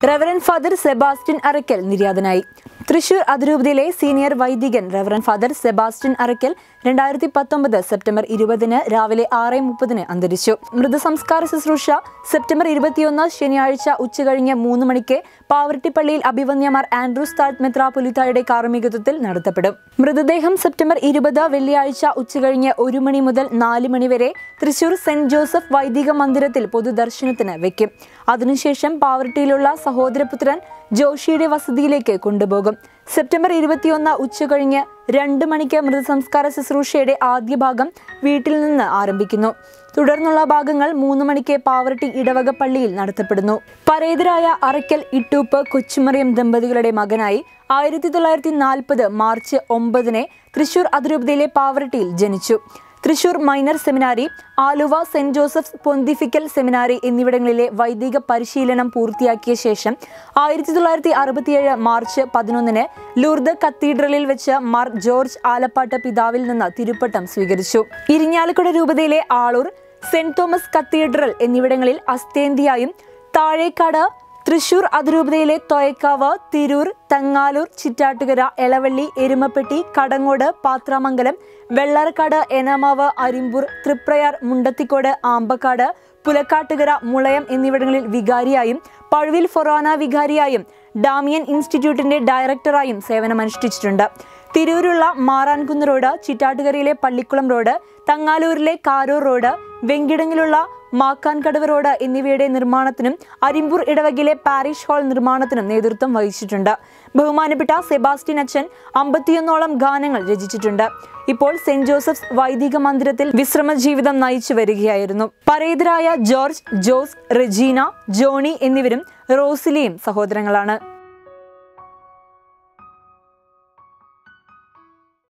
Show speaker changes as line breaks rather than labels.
reverend father Sebastian Arakkal നിര്യാതനായി തൃശൂർ അതിരൂപതയിലെ senior വൈദികൻ റെവറൻ ഫാദർ സെബാസ്റ്റ്യൻ അറക്കൽ രണ്ടായിരത്തി പത്തൊമ്പത് സെപ്റ്റംബർ ഇരുപതിന് രാവിലെ ആറ് മുപ്പതിന് അന്തരിച്ചു മൃതസംസ്കാര ശുശ്രൂഷ സെപ്റ്റംബർ ഇരുപത്തിയൊന്ന് ശനിയാഴ്ച ഉച്ചകഴിഞ്ഞ് മൂന്ന് മണിക്ക് പാവറട്ടിപ്പള്ളിയിൽ അഭിവന്യമാർ ആൻഡ്രൂസ് താഴ് മെത്രാപൊലിത്തായുടെ കാർമ്മികത്വത്തിൽ നടത്തപ്പെടും മൃതദേഹം സെപ്റ്റംബർ ഇരുപത് വെള്ളിയാഴ്ച ഉച്ചകഴിഞ്ഞ് ഒരു മണി മുതൽ നാല് മണി വരെ തൃശൂർ സെന്റ് ജോസഫ് വൈദിക മന്ദിരത്തിൽ പൊതുദർശനത്തിന് വെക്കും അതിനുശേഷം പാവറട്ടിയിലുള്ള സഹോദരപുത്രൻ ജോഷിയുടെ വസതിയിലേക്ക് കൊണ്ടുപോകും സെപ്റ്റംബർ ഇരുപത്തിയൊന്ന് ഉച്ചകഴിഞ്ഞ് രണ്ട് മണിക്ക് മൃതസംസ്കാര ശുശ്രൂഷയുടെ ആദ്യ ഭാഗം വീട്ടിൽ നിന്ന് ആരംഭിക്കുന്നു തുടർന്നുള്ള ഭാഗങ്ങൾ മൂന്ന് മണിക്ക് പാവറട്ടി ഇടവക പള്ളിയിൽ നടത്തപ്പെടുന്നു പരേതരായ അറയ്ക്കൽ ഇട്ടൂപ്പ് കൊച്ചുമറിയം ദമ്പതികളുടെ മകനായി ആയിരത്തി തൊള്ളായിരത്തി നാൽപ്പത് മാർച്ച് ഒമ്പതിന് തൃശൂർ അതിരൂപതയിലെ പാവറട്ടിയിൽ ജനിച്ചു Thrissur minor seminary Aluva saint Joseph's pontifical seminary എന്നിവിടങ്ങളിലെ വൈദിക പരിശീലനം പൂർത്തിയാക്കിയ ശേഷം ആയിരത്തി തൊള്ളായിരത്തി അറുപത്തിയേഴ് മാർച്ച് പതിനൊന്നിന് ലൂർദ് കത്തീഡ്രലിൽ വെച്ച് മാർ ജോർജ് ആലപ്പാട്ട് പിതാവിൽ നിന്ന് തിരുപ്പട്ടം സ്വീകരിച്ചു ഇരിഞ്ഞാലക്കുട രൂപതയിലെ ആളൂർ സെന്റ് തോമസ് കത്തീഡ്രൽ എന്നിവിടങ്ങളിൽ അസ്തേന്തിയായും താഴേക്കാട് തൃശൂർ അതിരൂപതയിലെ തൊയക്കാവ് തിരൂർ തങ്ങാലൂർ ചിറ്റാട്ടുകര എളവള്ളി എരുമപ്പെട്ടി കടങ്ങോട് പാത്രാമംഗലം വെള്ളറക്കാട് എനമാവ് അരിമ്പൂർ തൃപ്രയാർ മുണ്ടത്തിക്കോട് ആമ്പക്കാട് പുലക്കാട്ടുകര മുളയം എന്നിവിടങ്ങളിൽ വികാരിയായും പഴുവിൽ ഫൊറാന വികാരിയായും ഡാമിയൻ ഇൻസ്റ്റിറ്റ്യൂട്ടിന്റെ ഡയറക്ടറായും സേവനമനുഷ്ഠിച്ചിട്ടുണ്ട് തിരൂരുള്ള മാറാൻകുന്ന് റോഡ് ചിറ്റാട്ടുകരയിലെ പള്ളിക്കുളം റോഡ് തങ്ങാലൂരിലെ കാരൂർ റോഡ് വെങ്കിടങ്ങിലുള്ള മാക്കാൻകടവ് റോഡ് എന്നിവയുടെ നിർമ്മാണത്തിനും അരിമ്പൂർ ഇടവകയിലെ പാരിഷ് ഹാൾ നിർമ്മാണത്തിനും നേതൃത്വം വഹിച്ചിട്ടുണ്ട് ബഹുമാനപ്പെട്ട സെബാസ്റ്റ്യൻ അച്ഛൻ അമ്പത്തിയൊന്നോളം ഗാനങ്ങൾ രചിച്ചിട്ടുണ്ട് ഇപ്പോൾ സെന്റ് ജോസഫ്സ് വൈദിക മന്ദിരത്തിൽ വിശ്രമ ജീവിതം നയിച്ചു വരികയായിരുന്നു പരേതരായ ജോർജ് ജോസ് റെജീന ജോണി എന്നിവരും റോസിലിയും സഹോദരങ്ങളാണ്